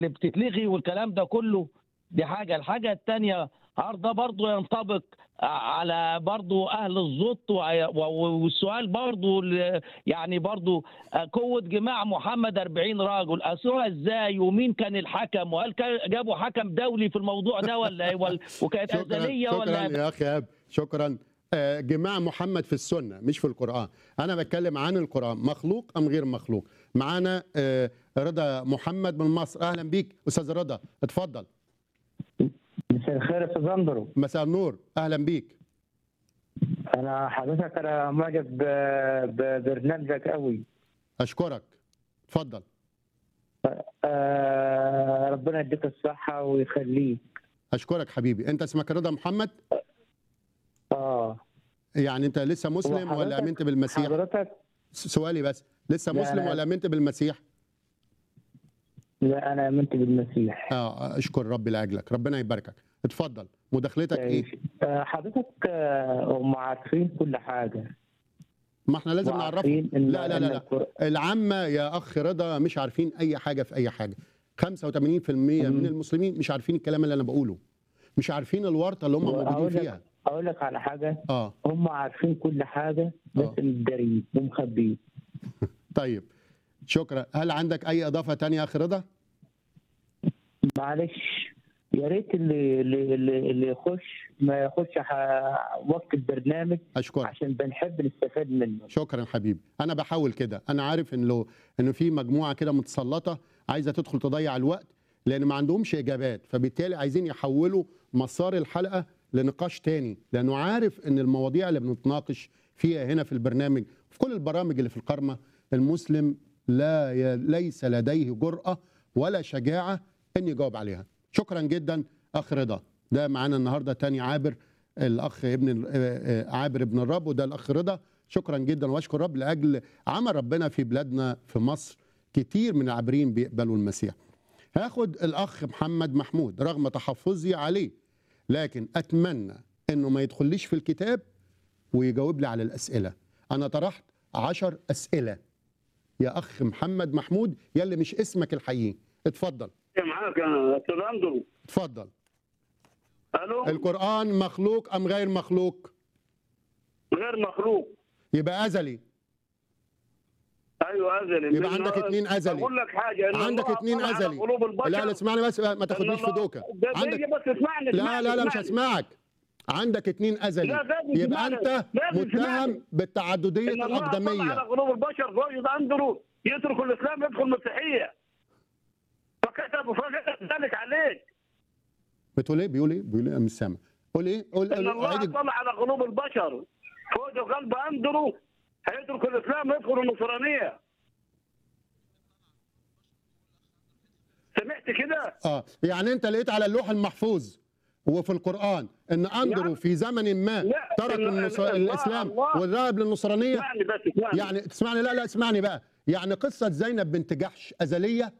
بتتلغي والكلام ده كله دي حاجه الحاجه الثانيه هل ده برضه ينطبق على برضه اهل الزط وع- و- والسؤال برضه ل- يعني برضه قوه جماع محمد 40 راجل اسروها ازاي ومين كان الحكم وهل كان جابوا حكم دولي في الموضوع ده ولا إيه؟ ولا- وكانت شكرا ازليه شكرا ولا يا اخي اب شكرا آه، جماع محمد في السنه مش في القران انا بتكلم عن القران مخلوق ام غير مخلوق معانا آه، رضا محمد من مصر اهلا بيك استاذ رضا اتفضل مساء الخير يا استاذ اندرو مساء النور اهلا بيك انا حضرتك انا معجب ب- ببرنامجك قوي اشكرك اتفضل آه ربنا يديك الصحه ويخليك اشكرك حبيبي انت اسمك رضا محمد اه يعني انت لسه مسلم ولا وحضرتك- امنت بالمسيح حضرتك س- سؤالي بس لسه لا، مسلم لا. ولا امنت بالمسيح لا انا امنت بالمسيح اه اشكر ربي لاجلك ربنا يباركك اتفضل مداخلتك ايه آه حضرتك آه هم عارفين كل حاجه ما احنا لازم نعرفهم وعارفين إن لا لا لا إن لا القر- العامة يا أخ رضا مش عارفين أي حاجة في أي حاجة 85% من المسلمين مش عارفين الكلام اللي أنا بقوله مش عارفين الورطة اللي هم موجودين وأقول لك- فيها اقول لك على حاجه اه هم عارفين كل حاجه بس آه. متدارين ومخبيين طيب شكرا هل عندك أي إضافة تانية يا أخ رضا معلش يا ريت اللي اللي اللي, اللي يخش ما يخش ح- وقت البرنامج أشكرك عشان بنحب نستفاد منه شكرا حبيبي أنا بحاول كده أنا عارف إن لو إنه في مجموعة كده متسلطة عايزة تدخل تضيع الوقت لأن ما عندهمش إجابات فبالتالي عايزين يحولوا مسار الحلقة لنقاش تاني لأنه عارف إن المواضيع اللي بنتناقش فيها هنا في البرنامج في كل البرامج اللي في القرمة المسلم لا ي... ليس لديه جرأة ولا شجاعة إن يجاوب عليها شكرا جدا أخ رضا ده معانا النهاردة تاني عابر الأخ ابن ال- آه، آه، عابر ابن الرب وده الأخ رضا شكرا جدا واشكر رب لاجل عمل ربنا في بلادنا في مصر كتير من العابرين بيقبلوا المسيح هاخد الاخ محمد محمود رغم تحفظي عليه لكن اتمنى انه ما يدخليش في الكتاب ويجاوب لي على الاسئله انا طرحت عشر اسئله يا اخ محمد محمود يلي مش اسمك الحقيقي اتفضل معاك يا استاذ اندرو اتفضل الو القران مخلوق ام غير مخلوق غير مخلوق يبقى ازلي ايوه ازلي يبقى لأن- عندك اتنين أزلي. اقول لك حاجه إن عندك الله اتنين طلع على ازلي قلوب البشر لا لا اسمعني بس ما تاخدنيش إن في الله- دوكه ده- ده عندك هي بس اسمعني لا اسمعني، لا لا مش اسمعني. هسمعك عندك اتنين ازلي لا، لازم يبقى تسمعني. انت لازم متهم تسمعني. بالتعدديه ان الله طلع على الاقدميه قلوب البشر فوجد اندرو يترك الاسلام يدخل المسيحيه فكتب فكتب ذلك عليك بتقول ايه بيقول ايه بيقول ايه أنا مش سامع قول ايه قول ان الله عيد طلع على قلوب البشر فوجد قلب اندرو هيترك الاسلام يدخل النصرانيه سمعت كده؟ اه يعني انت لقيت على اللوح المحفوظ وفي القران ان اندرو نعم. في زمن ما لا، ترك إن- النص... إن الله- الاسلام الله. وذهب للنصرانيه اسمعني بس اسمعني يعني تسمعني لا لا اسمعني بقى يعني قصه زينب بنت جحش ازليه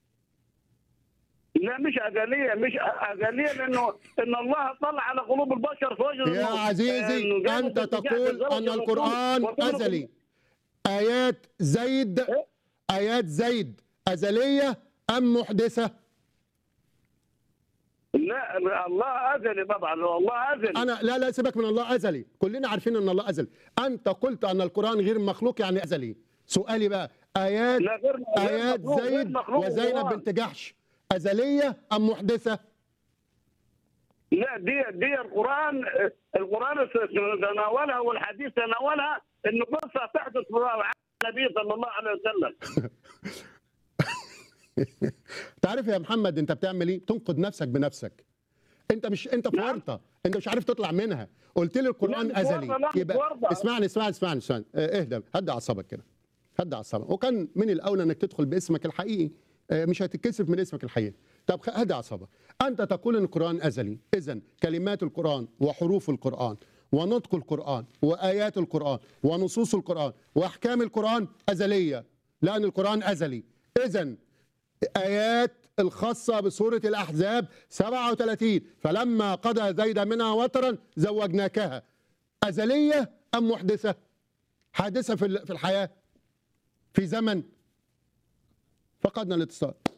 لا مش أزلية مش أزلية لأنه إن الله طلع على قلوب البشر فوجد يا إنه- عزيزي إنه جابت أنت اتجاه تقول الزوج أن والرسول القرآن وتترك- أزلي آيات زيد آيات زيد أزلية أم محدثة لا الله أزلي طبعا الله أزلي أنا لا لا سيبك من الله أزلي كلنا عارفين أن الله أزلي أنت قلت أن القرآن غير مخلوق يعني أزلي سؤالي بقى آيات لا غير غير آيات مخلوق، غير زيد مخلوق وزينب القرآن. بنت جحش أزلية أم محدثة لا دي دي القرآن القرآن تناولها والحديث تناولها إن قصة تحدث مع النبي صلى الله عليه وسلم تعرف يا محمد انت بتعمل ايه تنقد نفسك بنفسك انت مش انت في نعم. ورطه انت مش عارف تطلع منها قلت لي القران لا، مش ازلي ورطة، لا، مش يبقى ورطة. اسمعني اسمعني اسمعني اسمعني اه، اهدى هدى اعصابك كده هدى اعصابك وكان من الاولى انك تدخل باسمك الحقيقي اه، مش هتتكسف من اسمك الحقيقي طب خ- هدى اعصابك انت تقول ان القران ازلي اذا كلمات القران وحروف القران ونطق القران وايات القران ونصوص القران واحكام القران ازليه لان القران ازلي اذا آيات الخاصة بسورة الأحزاب 37 فلما قضى زيد منها وطرا زوجناكها أزلية أم محدثة حادثة في ال- في الحياة في زمن فقدنا الاتصال